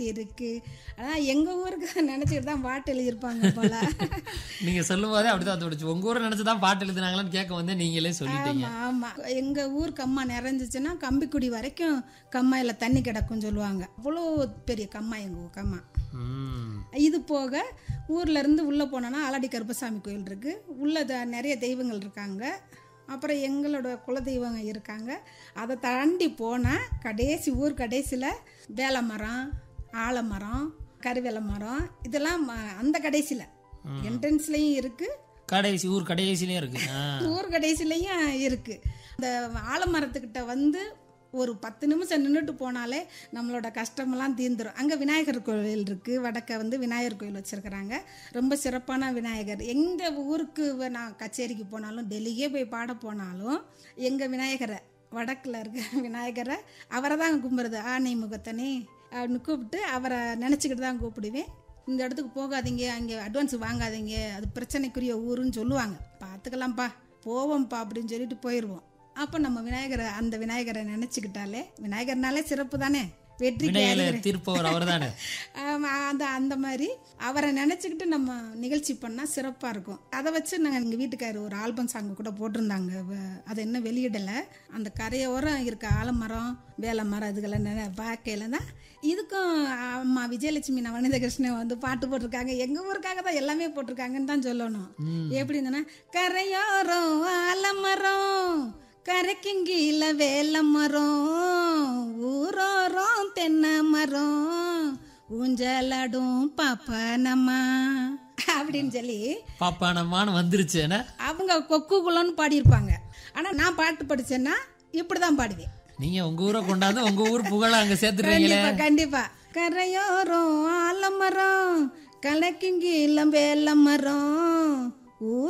இருக்கு ஆனா எங்க ஊருக்கு நினைச்சிட்டு தான் பாட்டு எழுதியிருப்பாங்க போல நீங்க சொல்லும் போதே அப்படிதான் தோணுச்சு உங்க ஊரை நினைச்சுதான் பாட்டு எழுதுனாங்களான்னு கேட்க வந்து நீங்களே சொல்லிட்டீங்க ஆமா ஆமா எங்க ஊர் கம்மா நிறைஞ்சிச்சுன்னா கம்பிக்குடி வரைக்கும் கம்மாயில தண்ணி கிடக்கும் சொல்லுவாங்க அவ்வளோ பெரிய கம்மா எங்க ஊர் கம்மா ம். இது போக ஊர்ல இருந்து உள்ள போனோன்னா ஆலடி கருப்பசாமி கோயில் இருக்கு உள்ள த- நிறைய தெய்வங்கள் இருக்காங்க அப்புறம் எங்களோட குலதெய்வம் இருக்காங்க அதை தாண்டி போனால் கடைசி ஊர் கடைசியில் வேலை மரம் ஆலமரம் கருவேல மரம் இதெல்லாம் ம- அந்த கடைசியில் என்ட்ரன்ஸ்லேயும் இருக்குது கடைசி ஊர் கடைசிலே இருக்கு ஆ. ஊர் கடைசிலையும் இருக்கு இந்த ஆலமரத்துக்கிட்ட வந்து ஒரு பத்து நிமிஷம் நின்றுட்டு போனாலே நம்மளோட கஷ்டமெல்லாம் தீர்ந்துரும் அங்கே விநாயகர் கோயில் இருக்குது வடக்க வந்து விநாயகர் கோயில் வச்சுருக்குறாங்க ரொம்ப சிறப்பான விநாயகர் எங்கள் ஊருக்கு வ- நான் கச்சேரிக்கு போனாலும் டெல்லியே போய் பாட போனாலும் எங்கள் விநாயகரை வடக்கில் இருக்க விநாயகரை அவரை தான் கும்பிடுறது ஆனை முகத்தனே அப்படின்னு கூப்பிட்டு அவரை நினச்சிக்கிட்டு தான் கூப்பிடுவேன் இந்த இடத்துக்கு போகாதீங்க அங்கே அட்வான்ஸ் வாங்காதீங்க அது பிரச்சனைக்குரிய ஊருன்னு சொல்லுவாங்க பார்த்துக்கலாம்ப்பா போவோம்ப்பா அப்படின்னு சொல்லிட்டு போயிடுவோம் அப்போ நம்ம விநாயகரை அந்த விநாயகரை நினச்சிக்கிட்டாலே விநாயகர்னாலே சிறப்பு தானே வெற்றி வினையில தீர்ப்பவர் அவர்தானே ஆமா, அந்த அந்த மாதிரி அவரை நினச்சிக்கிட்டு நம்ம நிகழ்ச்சி பண்ணால் சிறப்பாக இருக்கும் அதை வச்சு நாங்கள் எங்கள் வீட்டுக்காரர் ஒரு ஆல்பம் சாங் கூட போட்டிருந்தாங்க வ- அதை இன்னும் வெளியிடலை அந்த கரையோரம் இருக்க ஆலமரம் வேலை மரம் இதுகளை பார்க்கையில தான் இதுக்கும் அம்மா விஜயலட்சுமி நவநீத கிருஷ்ணன் வந்து பாட்டு போட்டிருக்காங்க எங்கள் ஊருக்காக தான் எல்லாமே போட்டிருக்காங்கன்னு தான் சொல்லணும் எப்படி இருந்ததுன்னா கரையோரம் ஆலமரம் கரைக்குங்கீழ வேலை மரம் ஊரோரம் தென்னை மரம் ஊஞ்சலாடும் பாப்பானம்மா அப்படின்னு சொல்லி பாப்பானம்மான்னு வந்துருச்சு என்ன அவங்க கொக்குகுலன்னு பாடியிருப்பாங்க ஆனால் நான் பாட்டு படிச்சேன்னா இப்படி தான் பாடுவேன் நீங்க உங்க ஊரை கொண்டாந்து உங்க ஊர் புகழ அங்க சேர்த்துருவீங்களே கண்டிப்பா கண்டிப்பா கரையோரம் ஆலமரம் கலக்குங்கீழ வேலை மரம் ஊர்